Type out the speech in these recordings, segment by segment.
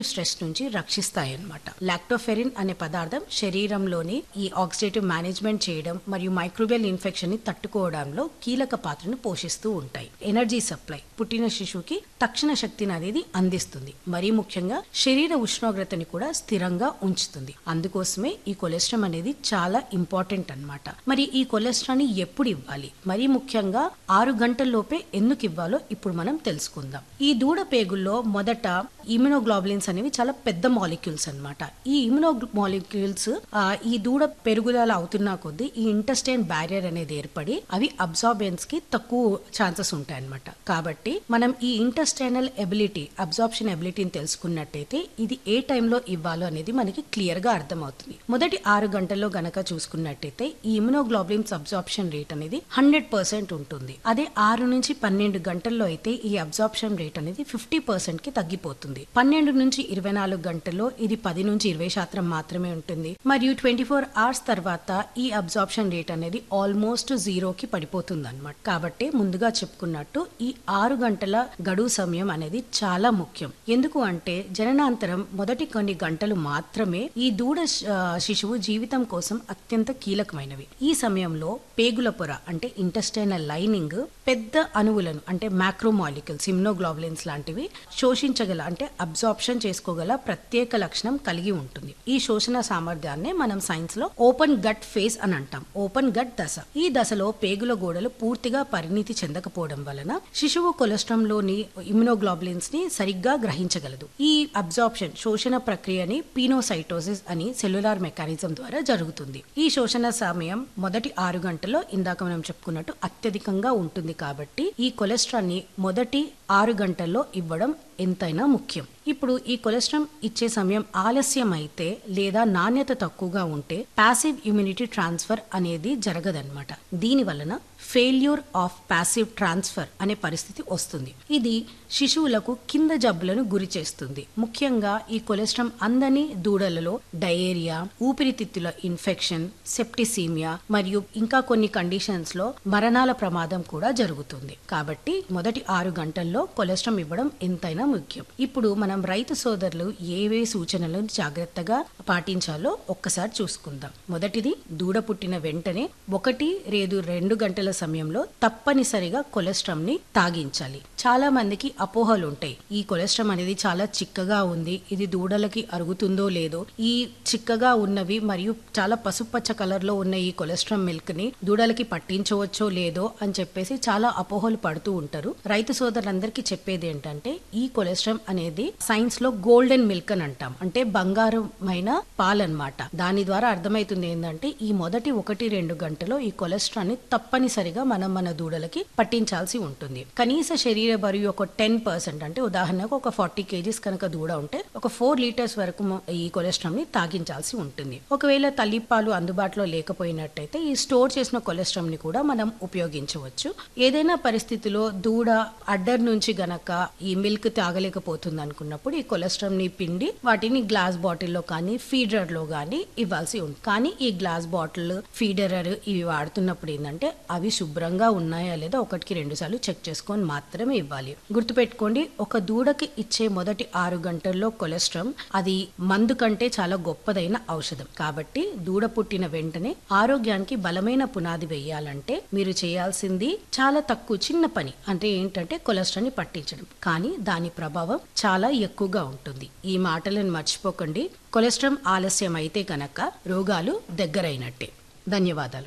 stress నుంచి రక్షిస్తాయి అన్నమాట lactoferrin అనే పదార్థం శరీరంలోని ఈ ఆక్సిడేటివ్ మేనేజ్మెంట్ చేయడం మరియు మైక్రోబియల్ ఇన్ఫెక్షన్ ని తట్టుకోవడంలో కీలక పాత్రను పోషిస్తూ ఉంటాయి ఎనర్జీ సప్లై పుట్టిన శిశువుకి తక్షణ శక్తిని అనేది అందిస్తుంది మరీ ముఖ్యంగా శరీర ఉష్ణోగ్రతని కూడా స్థిరంగా ఉంచుతుంది అందుకోసమే ఈ కొలెస్ట్రాల్ అనేది చాలా ఇంపార్టెంట్ అన్నమాట మరి ఈ కొలెస్ట్రాల్ ని ఎప్పుడు ఇవ్వాలి మరీ ముఖ్యంగా ఆరు గంటల్లోపే ఎందుకు ఇవ్వాలో ఇప్పుడు మనం తెలుసుకుందాం ఈ దూడ పేగుల్లో మొదట ఇమ్యునోగ్లోబులిన్స్ అనేవి చాలా పెద్ద మాలిక్యూల్స్ అన్నమాట ఈ ఇమ్యునో మాలిక్యూల్స్ ఈ దూడ పెరుగుదల అవుతున్నా కొద్దీ ఈ ఇంటెస్టైన్ బ్యారియర్ అనేది ఏర్పడి అవి అబ్జార్బెన్స్ కి తక్కువ ఛాన్సెస్ ఉంటాయి అన్నమాట కాబట్టి మనం ఈ ఇంటెస్టైనల్ ఎబిలిటీ అబ్జార్ప్షన్ ఎబిలిటీని తెలుసుకున్నట్టయితే ఇది ఏ టైంలో ఇవ్వాలో అనేది మనకి క్లియర్ గా అర్థమవుతుంది మొదటి ఆరు గంటల్లో గనక చూసుకున్నట్టయితే ఈ ఇమ్యునోగ్లోబులిన్స్ అబ్జార్ప్షన్ రేట్ అనేది హండ్రెడ్ పర్సెంట్ ఉంటుంది అదే ఆరు నుంచి పన్నెండు గంటల్లో అయితే ఈ అబ్జార్ప్షన్ రేట్ అనేది ఫిఫ్టీ పర్సెంట్ కి తగ్గిపోతుంది పన్నెండు నుంచి ఇరవై నాలుగు గంటల్లో ఇది పది నుంచి ఇరవై శాతం మాత్రమే ఉంటుంది మరియు ట్వంటీ ఫోర్ అవర్స్ తర్వాత ఈ అబ్జార్ప్షన్ రేట్ అనేది ఆల్మోస్ట్ జీరోకి పడిపోతుంది అనమాట కాబట్టి ముందుగా చెప్పుకున్నట్టు ఈ ఆరు గంటల గడువు సమయం అనేది చాలా ముఖ్యం ఎందుకు అంటే జననాంతరం మొదటి కొన్ని గంటలు మాత్రమే ఈ దూడ ఆ, శిశువు జీవితం కోసం అత్యంత కీలకమైనవి ఈ సమయంలో పేగుల పొర అంటే ఇంటెస్టైనల్ లైనింగ్ పెద్ద అణువులను అంటే మ్యాక్రోమాలిక్యూల్స్ ఇమ్నోగ్లోబులిన్స్ లాంటివి శోషించగల అంటే అబ్జార్ప్షన్ చేసుకోగల ప్రత్యేక లక్షణం కలిగి ఉంటుంది ఈ శోషణ సామర్థ్యాన్ని మనం సైన్స్ లో ఓపెన్ గట్ ఫేజ్ అని అంటాం ఓపెన్ గట్ దశ ఈ దశలో పేగుల గోడలు పూర్తిగా పరిణితి చెందకపోవడం వలన శిశువు కొలెస్ట్రాల్ లోని ఇమ్యునోగ్లోబులిన్స్ ని సరిగ్గా గ్రహించగలదు ఈ అబ్జార్ప్షన్ శోషణ ప్రక్రియని పీనోసైటోసిస్ అని సెల్యులార్ మెకానిజం ద్వారా జరుగుతుంది ఈ శోషణ సమయం మొదటి ఆరు గంటల్లో ఇందాక మనం చెప్పుకున్నట్టు అత్యధికంగా ఉంటుంది కాబట్టి ఈ కొలెస్ట్రాల్ ని మొదటి ఆరు గంటల్లో ఇవ్వడం ఎంతైనా ముఖ్యం ఇప్పుడు ఈ కొలెస్ట్రాల్ ఇచ్చే సమయం ఆలస్యం అయితే లేదా నాణ్యత తక్కువగా ఉంటే పాసివ్ ఇమ్యూనిటీ ట్రాన్స్ఫర్ అనేది జరగదన్నమాట దీని వలన ఫెయిల్యూర్ ఆఫ్ పాసివ్ ట్రాన్స్ఫర్ అనే పరిస్థితి వస్తుంది ఇది శిశువులకు కింద జబ్బులను గురి చేస్తుంది ముఖ్యంగా ఈ కొలెస్ట్రాల్ అందని దూడలలో డయేరియా ఊపిరితిత్తుల ఇన్ఫెక్షన్ సెప్టిసీమియా మరియు ఇంకా కొన్ని కండిషన్స్ లో మరణాల ప్రమాదం కూడా జరుగుతుంది కాబట్టి మొదటి ఆరు గంటల్లో కొలెస్ట్రాల్ ఇవ్వడం ఎంతైనా ముఖ్యం ఇప్పుడు మనం రైతు సోదరులు ఏవే సూచనలను జాగ్రత్తగా పాటించాలో ఒక్కసారి చూసుకుందాం మొదటిది దూడ పుట్టిన వెంటనే ఒకటి లేదు రెండు గంటల సమయంలో తప్పనిసరిగా కొలెస్ట్రాల్ ని తాగించాలి చాలా మందికి అపోహలు ఉంటాయి ఈ కొలెస్ట్రాల్ అనేది చాలా చిక్కగా ఉంది ఇది దూడలకి అరుగుతుందో లేదో ఈ చిక్కగా ఉన్నవి మరియు చాలా పసుపచ్చ కలర్ లో ఉన్న ఈ కొలెస్ట్రాల్ మిల్క్ ని దూడలకి పట్టించవచ్చో లేదో అని చెప్పేసి చాలా అపోహలు పడుతూ ఉంటారు రైతు సోదరులందరికీ చెప్పేది ఏంటంటే ఈ కొలెస్ట్రాల్ అనేది సైన్స్ లో గోల్డెన్ మిల్క్ అని అంటాం అంటే బంగారమైన పాలన్నమాట దాని ద్వారా అర్థమవుతుంది ఏంటంటే ఈ మొదటి ఒకటి రెండు గంటలో ఈ కొలెస్ట్రాల్ ని తప్పనిసరిగా మనం మన దూడలకి పట్టించాల్సి ఉంటుంది కనీస శరీర బరువు ఒక టెన్ పర్సెంట్ అంటే ఉదాహరణకు ఒక ఫార్టీ కేజీస్ కనుక దూడ ఉంటే ఒక ఫోర్ లీటర్స్ వరకు మ- ఈ కొలెస్ట్రాల్ ని తాగించాల్సి ఉంటుంది ఒకవేళ తల్లిపాలు అందుబాటులో లేకపోయినట్టయితే ఈ స్టోర్ చేసిన కొలెస్ట్రాల్ ని కూడా మనం ఉపయోగించవచ్చు ఏదైనా పరిస్థితిలో దూడ అడ్డర్ నుంచి గనక ఈ మిల్క్ తాగలేకపోతుంది అనుకున్నప్పుడు ఈ కొలెస్ట్రాల్ ని పిండి వాటిని గ్లాస్ బాటిల్లో కానీ ఫీడర్ లో కానీ ఇవ్వాల్సి ఉంటుంది కానీ ఈ గ్లాస్ బాటిల్ ఫీడరర్ ఇవి వాడుతున్నప్పుడు ఏంటంటే అవి శుభ్రంగా ఉన్నాయా లేదా ఒకటికి రెండు సార్లు చెక్ చేసుకొని మాత్రమే ఇవ్వాలి గుర్తుపెట్టుకోండి ఒక దూడకి ఇచ్చే మొదటి ఆరు గంటల్లో కొలెస్ట్రాల్ అది మందు కంటే చాలా గొప్పదైన ఔషధం కాబట్టి దూడ పుట్టిన వెంటనే ఆరోగ్యానికి బలమైన పునాది వేయాలంటే మీరు చేయాల్సింది చాలా తక్కువ చిన్న పని అంటే ఏంటంటే కొలెస్ట్రాల్ ని పట్టించడం కానీ దాని ప్రభావం చాలా ఎక్కువగా ఉంటుంది ఈ మాటలను మర్చిపోకండి కొలెస్ట్రాల్ ఆలస్యం అయితే కనుక రోగాలు దగ్గరైనట్టే ధన్యవాదాలు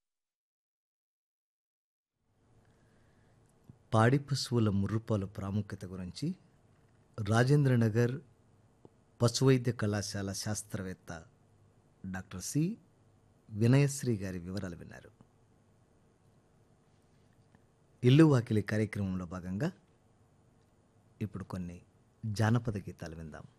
పాడి పశువుల ముర్రుపాల ప్రాముఖ్యత గురించి రాజేంద్రనగర్ పశువైద్య కళాశాల శాస్త్రవేత్త డాక్టర్ సి వినయశ్రీ గారి వివరాలు విన్నారు ఇల్లు వాకిలి కార్యక్రమంలో భాగంగా ఇప్పుడు కొన్ని జానపద గీతాలు విందాం